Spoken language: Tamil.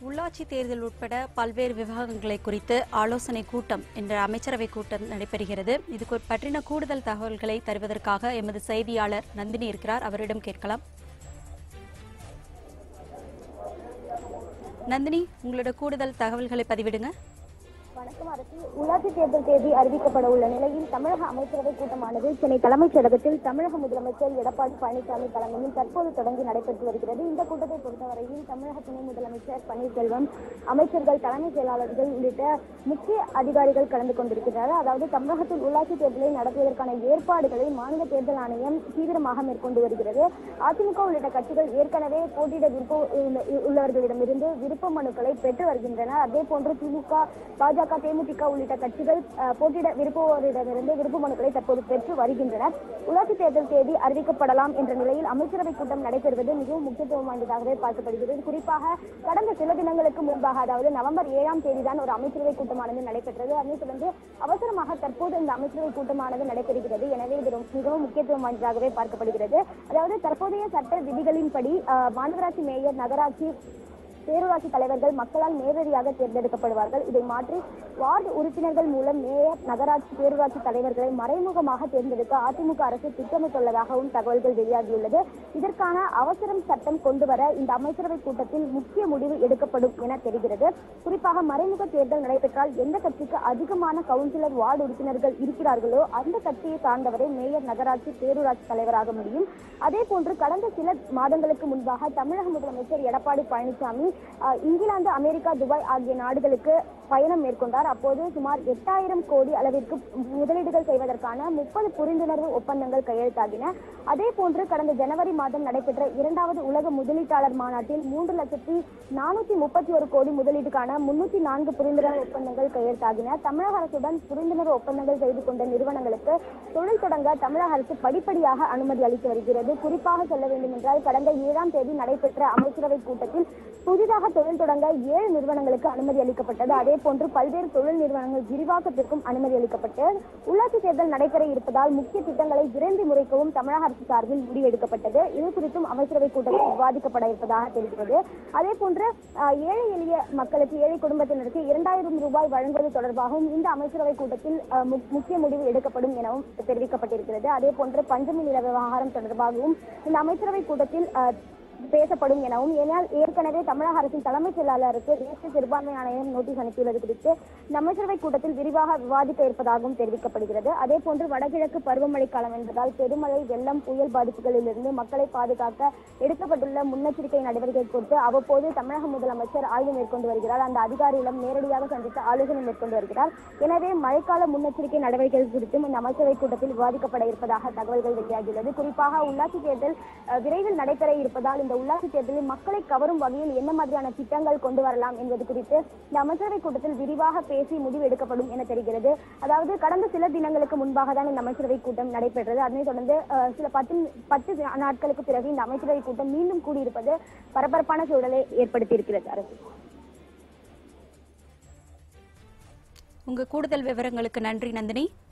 உள்ளாட்சி தேர்தல் உட்பட பல்வேறு விவகாரங்களை குறித்து ஆலோசனை கூட்டம் என்ற அமைச்சரவை கூட்டம் நடைபெறுகிறது இது குறி- பற்றின கூடுதல் தகவல்களை தருவதற்காக எமது செய்தியாளர் நந்தினி இருக்கிறார் அவரிடம் கேட்கலாம் நந்தினி உங்களோட கூடுதல் தகவல்களை பதிவிடுங்க வணக்கம் அரசு உள்ளாட்சி தேர்தல் தேதி அறிவிக்கப்பட உள்ள நிலையில் தமிழக அமைச்சரவை கூட்டமானது சென்னை தலைமைச் செயலகத்தில் தமிழக முதலமைச்சர் எடப்பாடி பழனிசாமி தலைமையில் தற்போது தொடங்கி நடைபெற்று வருகிறது இந்த கூட்டத்தை பொறுத்தவரையில் தமிழக துணை முதலமைச்சர் பன்னீர்செல்வம் அமைச்சர்கள் தலைமைச் செயலாளர்கள் உள்ளிட்ட முக்கிய அதிகாரிகள் கலந்து கொண்டிருக்கிறார்கள் அதாவது தமிழகத்தில் உள்ளாட்சி தேர்தலை நடத்துவதற்கான ஏற்பாடுகளை மாநில தேர்தல் ஆணையம் தீவிரமாக மேற்கொண்டு வருகிறது அதிமுக உள்ளிட்ட கட்சிகள் ஏற்கனவே போட்டியிட விருப்ப உள்ள- உள்ளவர்களிடமிருந்து விருப்ப மனுக்களை பெற்று வருகின்றன அதே போன்று திமுக பாஜக தேமுதிக உள்ளிட்ட கட்சிகள் அஹ், போட்டியிட விரும்புவோரிடமிருந்து விருப்ப மனுக்களை தற்போது பெற்று வருகின்றனர் உள்ளாட்சி தேர்தல் தேதி அறிவிக்கப்படலாம் என்ற நிலையில் அமைச்சரவை கூட்டம் நடைபெறுவது மிகவும் முக்கியத்துவம் வாய்ந்ததாகவே பார்க்கப்படுகிறது குறிப்பாக கடந்த சில தினங்களுக்கு முன்பாக அதாவது நவம்பர் ஏழாம் தேதி தான் ஒரு அமைச்சரவை கூட்டமானது நடைபெற்றது அதனைத் தொடர்ந்து அவசரமாக தற்போது இந்த அமைச்சரவை கூட்டமானது நடைபெறுகிறது எனவே இது ரொம்ப- மிகவும் முக்கியத்துவம் வாய்ந்ததாகவே பார்க்கப்படுகிறது அதாவது தற்போதைய சட்ட விதிகளின்படி அஹ், மாநகராட்சி மேயர் நகராட்சி பேரூராட்சி தலைவர்கள் மக்களால் நேரடியாக தேர்ந்தெடுக்கப்படுவார்கள் இதை மாற்றி வார்டு உறுப்பினர்கள் மூலம் மேயர் நகராட்சி பேரூராட்சி தலைவர்களை மறைமுகமாக தேர்ந்தெடுக்க அதிமுக அரசு திட்டமிட்டுள்ளதாகவும் தகவல்கள் வெளியாகியுள்ளது இதற்கான அவசரம் சட்டம் கொண்டு வர இந்த அமைச்சரவை கூட்டத்தில் முக்கிய முடிவு எடுக்கப்படும் என தெரிகிறது குறிப்பாக மறைமுக தேர்தல் நடைபெற்றால் எந்த கட்சிக்கு அதிகமான கவுன்சிலர் வார்டு உறுப்பினர்கள் இருக்கிறார்களோ அந்த கட்சியை சார்ந்தவரை மேயர் நகராட்சி பேரூராட்சி தலைவராக முடியும் அதே போன்று கடந்த சில மாதங்களுக்கு முன்பாக தமிழக முதலமைச்சர் எடப்பாடி பழனிசாமி அஹ், இங்கிலாந்து அமெரிக்கா துபாய் ஆகிய நாடுகளுக்கு பயணம் மேற்கொண்டார் அப்போது சுமார் எட்டாயிரம் கோடி அளவிற்கு முதலீடுகள் செய்வதற்கான முப்பது புரிந்துணர்வு ஒப்பந்தங்கள் கையெழுத்தாகின அதே போன்று கடந்த ஜனவரி மாதம் நடைபெற்ற இரண்டாவது உலக முதலீட்டாளர் மாநாட்டில் மூன்று லட்சத்தி நானூத்தி முப்பத்தி ஒரு கோடி முதலீடுக்கான முன்னூத்தி நான்கு புரிந்துணர்வு ஒப்பந்தங்கள் கையெழுத்தாகின தமிழக அரசுடன் புரிந்துணர்வு ஒப்பந்தங்கள் செய்து கொண்ட நிறுவனங்களுக்கு தொழில் தொடங்க தமிழக அரசு படிப்படியாக அனுமதி அளித்து வருகிறது குறிப்பாக சொல்ல வேண்டும் என்றால் கடந்த ஏழாம் தேதி நடைபெற்ற அமைச்சரவை கூட்டத்தில் புதிதாக தொழில் தொடங்க ஏழு நிறுவனங்களுக்கு அனுமதி அளிக்கப்பட்டது அதே போன்று பல்வேறு தொழில் நிறுவனங்கள் விரிவாக்கத்திற்கும் அனுமதி அளிக்கப்பட்டு உள்ளாட்சி தேர்தல் நடைபெற இருப்பதால் முக்கிய திட்டங்களை விரைந்து முறைக்கவும் தமிழக அரசு சார்பில் முடிவெடுக்கப்பட்டது இது குறித்தும் அமைச்சரவை கூட்டத்தில் விவாதிக்கப்பட இருப்பதாக தெரிகிறது அதே போன்று அஹ், ஏழை எளிய மக்களுக்கு ஏழை குடும்பத்தினருக்கு இரண்டாயிரம் ரூபாய் வழங்குவது தொடர்பாகவும் இந்த அமைச்சரவை கூட்டத்தில் அஹ், மு- முக்கிய முடிவு எடுக்கப்படும் எனவும் தெரிவிக்கப்பட்டிருக்கிறது அதே போன்று பஞ்சமி நில விவகாரம் தொடர்பாகவும் இந்த அமைச்சரவை கூட்டத்தில் அஹ், பேசப்படும் எனவும் ஏனால் ஏற்கனவே தமிழக அரசின் தலைமைச் செயலாளருக்கு தேசிய சிறுபான்மை ஆணையம் நோட்டீஸ் அனுப்பியுள்ளது குறித்து இந்த அமைச்சரவை கூட்டத்தில் விரிவாக விவாதிக்க இருப்பதாகவும் தெரிவிக்கப்படுகிறது அதே போன்று வடகிழக்கு பருவமழை காலம் என்பதால் பெருமழை வெள்ளம் புயல் பாதிப்புகளிலிருந்து மக்களை பாதுகாக்க எடுக்கப்பட்டுள்ள முன்னெச்சரிக்கை நடவடிக்கை குறித்து அவ்வப்போது தமிழக முதலமைச்சர் ஆய்வு மேற்கொண்டு வருகிறார் அந்த அதிகாரியிடம் நேரடியாக சந்தித்து ஆலோசனை மேற்கொண்டு வருகிறார் எனவே மழைக்கால முன்னெச்சரிக்கை நடவடிக்கைகள் குறித்தும் இந்த அமைச்சரவை கூட்டத்தில் விவாதிக்கப்பட இருப்பதாக தகவல்கள் வெளியாகியுள்ளது குறிப்பாக உள்ளாட்சி தேர்தல் அஹ், விரைவில் நடைபெற இருப்பதால் இந்த உள்ளாட்சி தேர்தலில் மக்களை கவரும் வகையில் என்ன மாதிரியான திட்டங்கள் கொண்டு வரலாம் என்பது குறித்து இந்த அமைச்சரவை கூட்டத்தில் விரிவாக பேசி முடிவு எடுக்கப்படும் என தெரிகிறது அதாவது கடந்த சில தினங்களுக்கு முன்பாக தான் இந்த அமைச்சரவை கூட்டம் நடைபெற்றது அதனைத் தொடர்ந்து அஹ், சில பத்து பத்து தி- நாட்களுக்கு பிறகு இந்த அமைச்சரவை கூட்டம் மீண்டும் கூடியிருப்பது பரபரப்பான சூழலை ஏற்படுத்தியிருக்கிறது அரசு உங்க கூடுதல் விவரங்களுக்கு நன்றி நந்தினி